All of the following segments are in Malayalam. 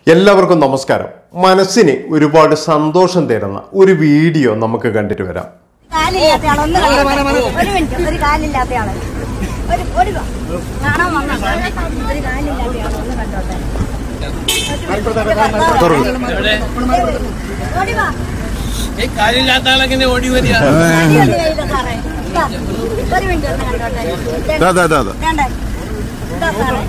എല്ലാവർക്കും നമസ്കാരം മനസ്സിന് ഒരുപാട് സന്തോഷം തരുന്ന ഒരു വീഡിയോ നമുക്ക് കണ്ടിട്ട് വരാം കാലില്ലാത്ത ആള് ഒന്ന് കണ്ടോട്ടെ. ഒരു മിനിറ്റ് ഒരു കാലില്ലാത്ത ആള് ഒരു ഒരു വാ. കാണാൻ വന്ന ഒരു കാലില്ലാത്ത ആള് ഒന്ന് കണ്ടോട്ടെ ഓടി വാ. ഈ കാര്യമില്ലാത്ത ആളെങ്ങനെ ഓടി വരിക അടി ഒന്ന് ചെയ്തോ സാറേ. ഇതാ. ഒരു മിനിറ്റ് ഒന്ന് കണ്ടോട്ടെ ദാ, ദാ, ദാ, ദാ. വേണ്ടേ ഇതാ സാറേ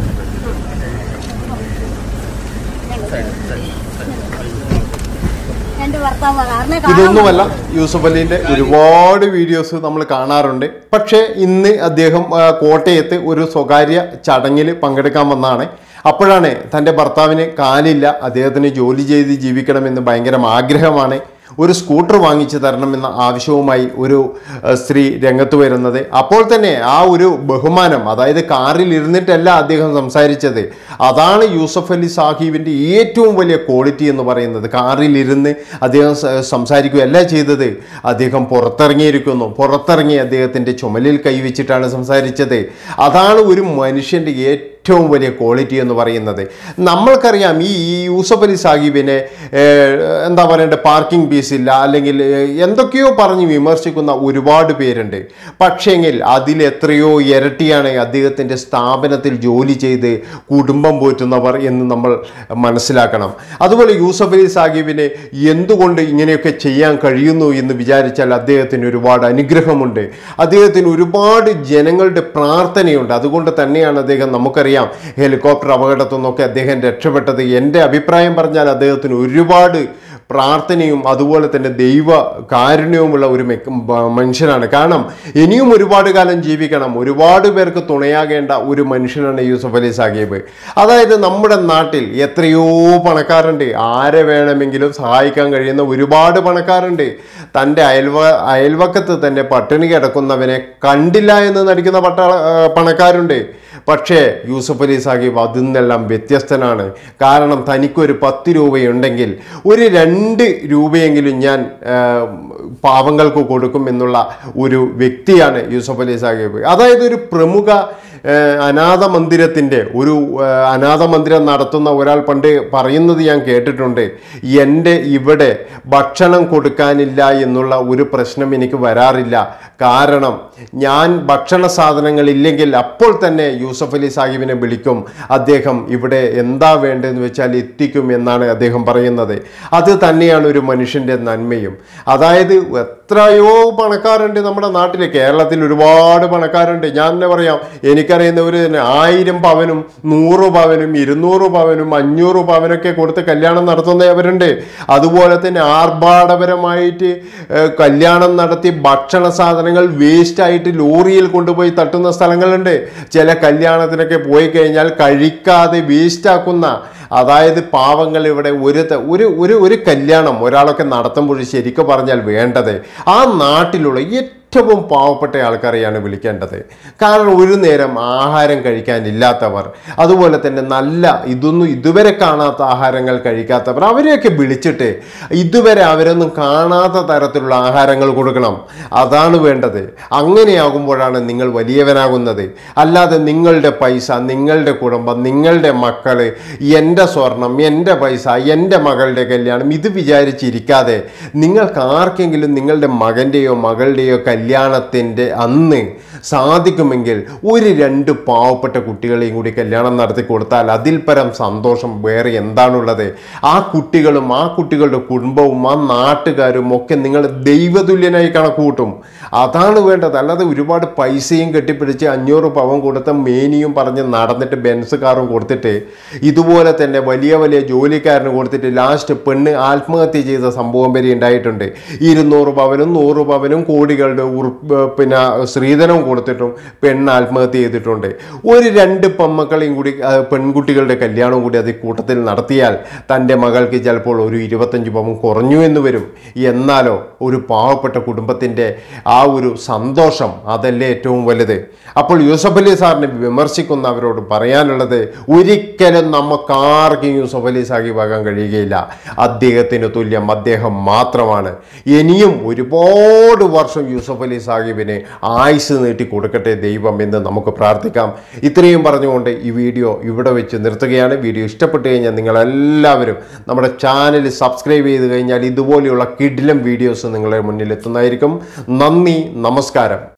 എന്റെ ഭർത്താവ് കാരണം ഇതൊന്നുമല്ല യൂസഫ് അലീന്റെ ഒരുപാട് വീഡിയോസ് നമ്മൾ കാണാറുണ്ട് പക്ഷേ ഇന്ന് അദ്ദേഹം ആ, കോട്ടയത്ത് ഒരു സ്വകാര്യ ചടങ്ങിൽ പങ്കെടുക്കാൻ വന്നതാണ് അപ്പോഴാണ് തൻ്റെ ഭർത്താവിന് കാലില്ല അദ്ദേഹത്തിന് ജോലി ചെയ്ത് ജീവിക്കണമെന്ന് ഭയങ്കര ആഗ്രഹമാണ് ഒരു സ്കൂട്ടർ വാങ്ങിച്ചു തരണമെന്ന ആവശ്യവുമായി ഒരു ആ, സ്ത്രീ രംഗത്ത് വരുന്നത് അപ്പോൾ തന്നെ ആ ഒരു ബഹുമാനം അതായത് കാറിൽ ഇരുന്നിട്ടല്ല അദ്ദേഹം സംസാരിച്ചത് അതാണ് യൂസഫ് അലി സാഹിബിൻ്റെ ഏറ്റവും വലിയ ക്വാളിറ്റി എന്ന് പറയുന്നത് കാറിൽ ഇരുന്ന് അദ്ദേഹം സ- സംസാരിക്കുകയല്ല ചെയ്തത് അദ്ദേഹം പുറത്തിറങ്ങിയിരിക്കുന്നു പുറത്തിറങ്ങി അദ്ദേഹത്തിൻ്റെ ചുമലിൽ കൈവച്ചിട്ടാണ് സംസാരിച്ചത് അതാണ് ഒരു മനുഷ്യൻ്റെ ഏറ്റവും വലിയ ക്വാളിറ്റി എന്ന് പറയുന്നത് നമ്മൾക്കറിയാം ഈ ഈ യൂസഫ് അലി സാഹിബിനെ ഏഹ്, എന്താ പറയണ്ടേ പാർക്കിംഗ് ഫീസ് ഇല്ല അല്ലെങ്കിൽ ഏഹ്, എന്തൊക്കെയോ പറഞ്ഞ് വിമർശിക്കുന്ന ഒരുപാട് പേരുണ്ട് പക്ഷേങ്കിൽ അതിൽ എത്രയോ ഇരട്ടിയാണ് അദ്ദേഹത്തിൻ്റെ സ്ഥാപനത്തിൽ ജോലി ചെയ്ത് കുടുംബം പോറ്റുന്നവർ എന്ന് നമ്മൾ മനസ്സിലാക്കണം അതുപോലെ യൂസഫ് അലി സാഹിബിനെ എന്തുകൊണ്ട് ഇങ്ങനെയൊക്കെ ചെയ്യാൻ കഴിയുന്നു എന്ന് വിചാരിച്ചാൽ അദ്ദേഹത്തിന് ഒരുപാട് അനുഗ്രഹമുണ്ട് അദ്ദേഹത്തിന് ഒരുപാട് ജനങ്ങളുടെ പ്രാർത്ഥനയുണ്ട് അതുകൊണ്ട് തന്നെയാണ് അദ്ദേഹം നമുക്കറിയാം ഹെലികോപ്റ്റർ അപകടത്തിൽ നിന്നൊക്കെ അദ്ദേഹം രക്ഷപ്പെട്ടത് എൻ്റെ അഭിപ്രായം പറഞ്ഞാൽ അദ്ദേഹത്തിന് ഒരുപാട് പ്രാർത്ഥനയും അതുപോലെ തന്നെ ദൈവ കാരുണ്യവുമുള്ള ഒരു മെക്ക- ബ- മനുഷ്യനാണ് കാരണം ഇനിയും ഒരുപാട് കാലം ജീവിക്കണം ഒരുപാട് പേർക്ക് തുണയാകേണ്ട ഒരു മനുഷ്യനാണ് യൂസഫ് അലി സാഹിബ് അതായത് നമ്മുടെ നാട്ടിൽ എത്രയോ പണക്കാരുണ്ട് ആരെ വേണമെങ്കിലും സഹായിക്കാൻ കഴിയുന്ന ഒരുപാട് പണക്കാരുണ്ട് തൻ്റെ അയൽവ അയൽവക്കത്ത് തന്നെ പട്ടിണി കിടക്കുന്നവനെ കണ്ടില്ല എന്ന് നടിക്കുന്ന പട്ട ആ, പണക്കാരുണ്ട് പക്ഷേ യൂസഫ് അലി സാഹിബ് അതിൽ നിന്നെല്ലാം വ്യത്യസ്തനാണ് കാരണം തനിക്കൊരു പത്ത് രൂപയുണ്ടെങ്കിൽ ഒരു രണ്ട് രൂപയെങ്കിലും ഞാൻ ആ, പാവങ്ങൾക്ക് കൊടുക്കും എന്നുള്ള ഒരു വ്യക്തിയാണ് യൂസഫ് അലി സാഹിബ് അതായത് ഒരു പ്രമുഖ ആ, അനാഥ മന്ദിരത്തിൻ്റെ ഒരു ആ, അനാഥ മന്ദിരം നടത്തുന്ന ഒരാൾ പണ്ട് പറയുന്നത് ഞാൻ കേട്ടിട്ടുണ്ട് എൻ്റെ ഇവിടെ ഭക്ഷണം കൊടുക്കാനില്ല എന്നുള്ള ഒരു പ്രശ്നം എനിക്ക് വരാറില്ല കാരണം ഞാൻ ഭക്ഷണ സാധനങ്ങൾ ഇല്ലെങ്കിൽ അപ്പോൾ തന്നെ യൂസഫ് അലി സാഹിബിനെ വിളിക്കും അദ്ദേഹം ഇവിടെ എന്താ വേണ്ടതെന്ന് വെച്ചാൽ എത്തിക്കും എന്നാണ് അദ്ദേഹം പറയുന്നത് അത് തന്നെയാണ് ഒരു മനുഷ്യൻ്റെ നന്മയും അതായത് എത്രയോ പണക്കാരുണ്ട് നമ്മുടെ നാട്ടിൽ കേരളത്തിൽ ഒരുപാട് പണക്കാരുണ്ട് ഞാൻ തന്നെ പറയാം എനിക്കറിയുന്നവർ തന്നെ ആയിരം പവനും നൂറ് പവനും ഇരുന്നൂറ് പവനും അഞ്ഞൂറ് പവനൊക്കെ കൊടുത്ത് കല്യാണം നടത്തുന്നവരുണ്ട് അതുപോലെ തന്നെ ആർഭാടപരമായിട്ട് ഏഹ്, കല്യാണം നടത്തി ഭക്ഷണ സാധനങ്ങൾ വേസ്റ്റ് ആയിട്ട് ലോറിയിൽ കൊണ്ടുപോയി തട്ടുന്ന സ്ഥലങ്ങളുണ്ട് ചില കല്യാണത്തിനൊക്കെ പോയി കഴിഞ്ഞാൽ കഴിക്കാതെ വേസ്റ്റ് ആക്കുന്ന അതായത് പാവങ്ങൾ ഇവിടെ ഒരു ത- ഒരു ഒരു ഒരു കല്യാണം ഒരാളൊക്കെ നടത്തുമ്പോൾ ശരിക്കും പറഞ്ഞാൽ വേണ്ടത് ആ നാട്ടിലുള്ള ഏറ്റവും പാവപ്പെട്ട ആൾക്കാരെയാണ് വിളിക്കേണ്ടത് കാരണം ഒരു നേരം ആഹാരം കഴിക്കാനില്ലാത്തവർ അതുപോലെ തന്നെ നല്ല ഇതൊന്നും ഇതുവരെ കാണാത്ത ആഹാരങ്ങൾ കഴിക്കാത്തവർ അവരെയൊക്കെ വിളിച്ചിട്ട് ഇതുവരെ അവരൊന്നും കാണാത്ത തരത്തിലുള്ള ആഹാരങ്ങൾ കൊടുക്കണം അതാണ് വേണ്ടത് അങ്ങനെയാകുമ്പോഴാണ് നിങ്ങൾ വലിയവനാകുന്നത് അല്ലാതെ നിങ്ങളുടെ പൈസ നിങ്ങളുടെ കുടുംബം നിങ്ങളുടെ മക്കൾ എൻ്റെ സ്വർണം എൻ്റെ പൈസ എൻ്റെ മകളുടെ കല്യാണം ഇത് വിചാരിച്ചിരിക്കാതെ നിങ്ങൾക്ക് ആർക്കെങ്കിലും നിങ്ങളുടെ മകൻ്റെയോ മകളുടെയോ കല്യാണത്തിൻ്റെ അന്ന് സാധിക്കുമെങ്കിൽ ഒരു രണ്ട് പാവപ്പെട്ട കുട്ടികളെയും കൂടി കല്യാണം നടത്തി കൊടുത്താൽ അതിൽ പരം സന്തോഷം വേറെ എന്താണുള്ളത് ആ കുട്ടികളും ആ കുട്ടികളുടെ കുടുംബവും ആ നാട്ടുകാരും ഒക്കെ നിങ്ങൾ ദൈവതുല്യനായി കണക്കൂട്ടും അതാണ് വേണ്ടത് അല്ലാതെ ഒരുപാട് പൈസയും കെട്ടിപ്പിടിച്ച് അഞ്ഞൂറ് പവൻ കൊടുത്ത മേനിയും പറഞ്ഞ് നടന്നിട്ട് ബെൻസ് കാറും കൊടുത്തിട്ട് ഇതുപോലെ തന്നെ വലിയ വലിയ ജോലിക്കാരന് കൊടുത്തിട്ട് ലാസ്റ്റ് പെണ്ണ് ആത്മഹത്യ ചെയ്ത സംഭവം വരെ ഉണ്ടായിട്ടുണ്ട് ഇരുന്നൂറ് പവനും നൂറ് പവനും കോടികളുടെ ഉറു പിന്നെ സ്ത്രീധനവും കൊടുത്തിട്ടും പെണ്ണ് ആത്മഹത്യ ചെയ്തിട്ടുണ്ട് ഒരു രണ്ട് പെമ്മക്കളെയും കൂടി ആ, പെൺകുട്ടികളുടെ കല്യാണവും കൂടി അത് ഈ കൂട്ടത്തിൽ നടത്തിയാൽ തൻ്റെ മകൾക്ക് ചിലപ്പോൾ ഒരു ഇരുപത്തഞ്ച് പവൻ കുറഞ്ഞു എന്ന് വരും എന്നാലോ ഒരു പാവപ്പെട്ട കുടുംബത്തിൻ്റെ ആ ഒരു സന്തോഷം അതല്ലേ ഏറ്റവും വലുത് അപ്പോൾ യൂസഫ് അലി സാറിനെ വിമർശിക്കുന്നവരോട് പറയാനുള്ളത് ഒരിക്കലും നമുക്കാർക്കും യൂസഫ് അലി സാഹിബാകാൻ കഴിയുകയില്ല അദ്ദേഹത്തിന് തുല്യം അദ്ദേഹം മാത്രമാണ് ഇനിയും ഒരുപാട് വർഷം യൂസഫ് യൂസഫ് അലി സാഹിബിന് ആയുസ് നീട്ടി കൊടുക്കട്ടെ ദൈവം എന്ന് നമുക്ക് പ്രാർത്ഥിക്കാം ഇത്രയും പറഞ്ഞുകൊണ്ട് ഈ വീഡിയോ ഇവിടെ വെച്ച് നിർത്തുകയാണ് വീഡിയോ ഇഷ്ടപ്പെട്ടു കഴിഞ്ഞാൽ നിങ്ങളെല്ലാവരും നമ്മുടെ ചാനൽ സബ്സ്ക്രൈബ് ചെയ്ത് കഴിഞ്ഞാൽ ഇതുപോലെയുള്ള കിഡിലം വീഡിയോസ് നിങ്ങളുടെ മുന്നിൽ എത്തുന്നതായിരിക്കും നന്ദി നമസ്കാരം